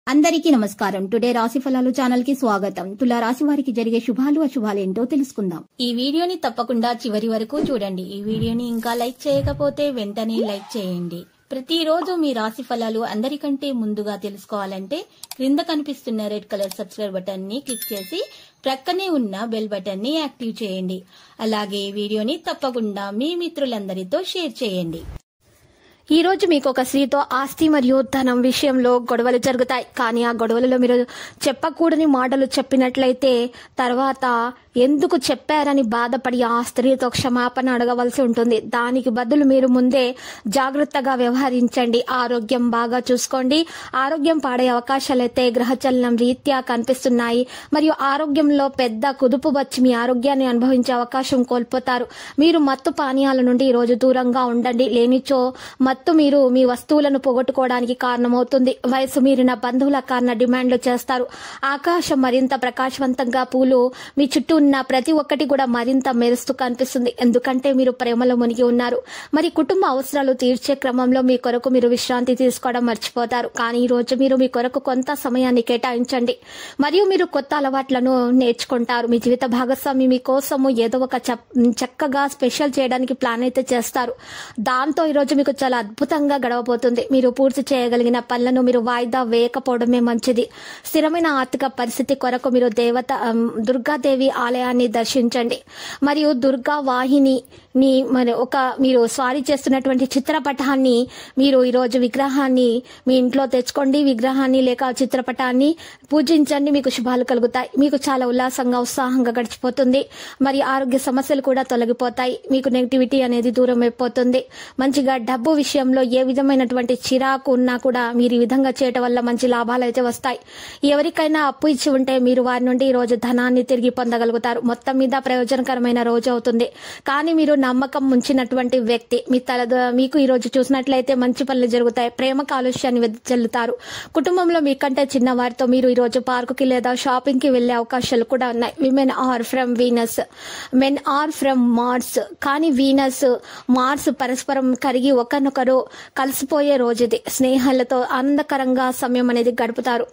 అందరికీ నమస్కారం టుడే రాశి ఫలాలు ఛానల్ కి స్వాగతం తులా రాశి వారికి జరిగే శుభాలు అశుభాలు ఏంటో తెలుసుకుందాం ఈ వీడియోని తప్పకుండా చివరి వరకు చూడండి ఈ వీడియోని ఇంకా లైక్ చేయకపోతే వెంటనే లైక్ చేయండి ప్రతిరోజు మీ రాశి ఫలాలు అందరికంటే ముందుగా తెలుసుకోవాలంటే క్రింద కనిపిస్తున్న రెడ్ కలర్ సబ్స్క్రైబ్ బటన్ ని క్లిక్ చేసి ప్రక్కనే ఉన్న బెల్ బటన్ ని యాక్టివ్ చేయండి అలాగే ఈ వీడియోని తప్పకుండా మీ మిత్రులందరితో షేర్ చేయండి ఈ రోజు మీకు ఒక స్త్రీతో ఆస్తి మరియు ధనం విషయంలో గొడవలు జరుగుతాయి కానీ ఆ గొడవలలో మీరు చెప్పకూడని మాటలు చెప్పినట్లయితే తర్వాత ఎందుకు చెప్పారని బాధపడి ఆ స్త్రీతో క్షమాపణ అడగవలసి ఉంటుంది దానికి బదులు మీరు ముందే జాగ్రత్తగా వ్యవహరించండి ఆరోగ్యం బాగా చూసుకోండి ఆరోగ్యం పాడే అవకాశాలైతే గ్రహచలనం రీత్యా కనిపిస్తున్నాయి మరియు ఆరోగ్యంలో పెద్ద కుదుపు వచ్చి మీ ఆరోగ్యాన్ని అనుభవించే అవకాశం కోల్పోతారు మీరు మత్తు పానీయాల నుండి ఈ రోజు దూరంగా ఉండండి లేనిచో మత్తు మీరు మీ వస్తువులను పోగొట్టుకోవడానికి కారణమవుతుంది వయసు మీరిన బంధువుల కారణ డిమాండ్లు చేస్తారు ఆకాశం మరింత ప్రకాశవంతంగా పూలు మీ చుట్టూ ఉన్న ప్రతి ఒక్కటి కూడా మరింత మెరుస్తూ కనిపిస్తుంది ఎందుకంటే మీరు ప్రేమలో మునిగి ఉన్నారు మరి కుటుంబ అవసరాలు తీర్చే క్రమంలో మీ కొరకు మీరు విశ్రాంతి తీసుకోవడం మర్చిపోతారు కానీ ఈ రోజు మీరు మీ కొరకు కొంత సమయాన్ని కేటాయించండి మరియు మీరు కొత్త అలవాట్లను నేర్చుకుంటారు మీ జీవిత భాగస్వామి మీ కోసము ఏదో ఒక చప్- చక్కగా స్పెషల్ చేయడానికి ప్లాన్ అయితే చేస్తారు దాంతో ఈరోజు మీకు చాలా అద్భుతంగా గడవబోతుంది మీరు పూర్తి చేయగలిగిన పనులను మీరు వాయిదా వేయకపోవడమే మంచిది స్థిరమైన ఆర్థిక పరిస్థితి కొరకు మీరు దేవత అమ్, దుర్గాదేవి ఆలయాన్ని దర్శించండి మరియు దుర్గా వాహిని ని మరి ఒక మీరు స్వారీ చేస్తున్నటువంటి చిత్రపటాన్ని మీరు ఈరోజు విగ్రహాన్ని మీ ఇంట్లో తెచ్చుకోండి విగ్రహాన్ని లేక చిత్రపటాన్ని పూజించండి మీకు శుభాలు కలుగుతాయి మీకు చాలా ఉల్లాసంగా ఉత్సాహంగా గడిచిపోతుంది మరి ఆరోగ్య సమస్యలు కూడా తొలగిపోతాయి మీకు నెగిటివిటీ అనేది దూరం అయిపోతుంది మంచిగా డబ్బు విషయంలో ఏ విధమైనటువంటి చిరాకు ఉన్నా కూడా మీరు ఈ విధంగా చేయటం వల్ల మంచి లాభాలు అయితే వస్తాయి ఎవరికైనా అప్పు ఇచ్చి ఉంటే మీరు వారి నుండి ఈ రోజు ధనాన్ని తిరిగి పొందగలుగుతారు మొత్తం మీద ప్రయోజనకరమైన రోజు అవుతుంది కానీ మీరు నమ్మకం ఉంచినటువంటి వ్యక్తి మీ తల మీకు ఈ రోజు చూసినట్లయితే మంచి పనులు జరుగుతాయి ప్రేమ కాలుష్యాన్ని వెదజల్లుతారు కుటుంబంలో మీకంటే చిన్న వారితో మీరు ఈ రోజు పార్కుకి లేదా షాపింగ్ కి వెళ్లే అవకాశాలు కూడా ఉన్నాయి women are from Venus men are from Mars కానీ వీనస్ మార్స్ పరస్పరం కరిగి ఒకరినొకరు కలిసిపోయే రోజు ఇది స్నేహాలతో ఆనందకరంగా సమయం అనేది గడుపుతారు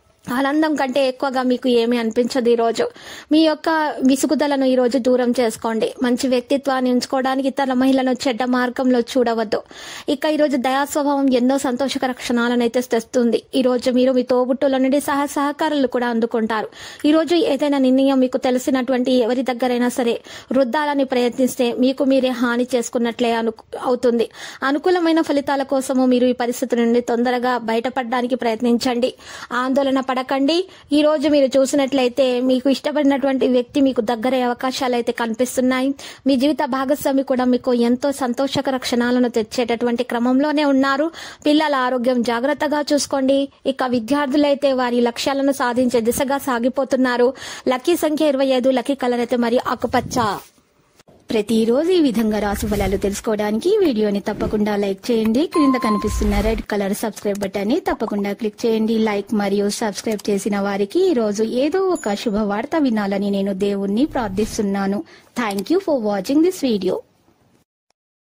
ఆనందం కంటే ఎక్కువగా మీకు ఏమీ అనిపించదు ఈ రోజు మీ యొక్క విసుగుదలను ఈ రోజు దూరం చేసుకోండి మంచి వ్యక్తిత్వాన్ని ఉంచుకోవడానికి ఇతర మహిళలను చెడ్డ మార్గంలో చూడవద్దు ఇక ఈ రోజు దయా స్వభావం ఎన్నో సంతోషకర క్షణాలను అయితే తెస్తుంది ఈ రోజు మీరు మీ తోబుట్టుల నుండి సహ సహకారాలు కూడా అందుకుంటారు ఈ రోజు ఏదైనా నిర్ణయం మీకు తెలిసినటువంటి ఎవరి దగ్గరైనా సరే వృద్ధాలని ప్రయత్నిస్తే మీకు మీరే హాని చేసుకున్నట్లే అను అవుతుంది అనుకూలమైన ఫలితాల కోసము మీరు ఈ పరిస్థితి నుండి తొందరగా బయటపడడానికి ప్రయత్నించండి ఆందోళన పడకండి ఈ రోజు మీరు చూసినట్లయితే మీకు ఇష్టపడినటువంటి వ్యక్తి మీకు దగ్గరే అవకాశాలు అయితే కనిపిస్తున్నాయి మీ జీవిత భాగస్వామి కూడా మీకు ఎంతో సంతోషకర క్షణాలను తెచ్చేటటువంటి క్రమంలోనే ఉన్నారు పిల్లల ఆరోగ్యం జాగ్రత్తగా చూసుకోండి ఇక విద్యార్థులైతే వారి లక్ష్యాలను సాధించే దిశగా సాగిపోతున్నారు లక్కీ సంఖ్య ఇరవై ఐదు లక్కీ కలర్ అయితే మరి ఆకుపచ్చ ప్రతిరోజు ఈ విధంగా రాశి ఫలాలు తెలుసుకోవడానికి ఈ వీడియోని తప్పకుండా లైక్ చేయండి క్రింద కనిపిస్తున్న రెడ్ కలర్ సబ్స్క్రైబ్ బటన్ ని తప్పకుండా క్లిక్ చేయండి లైక్ మరియు సబ్స్క్రైబ్ చేసిన వారికి ఈ రోజు ఏదో ఒక శుభవార్త వినాలని నేను దేవుణ్ణి ప్రార్థిస్తున్నాను thank you for watching this video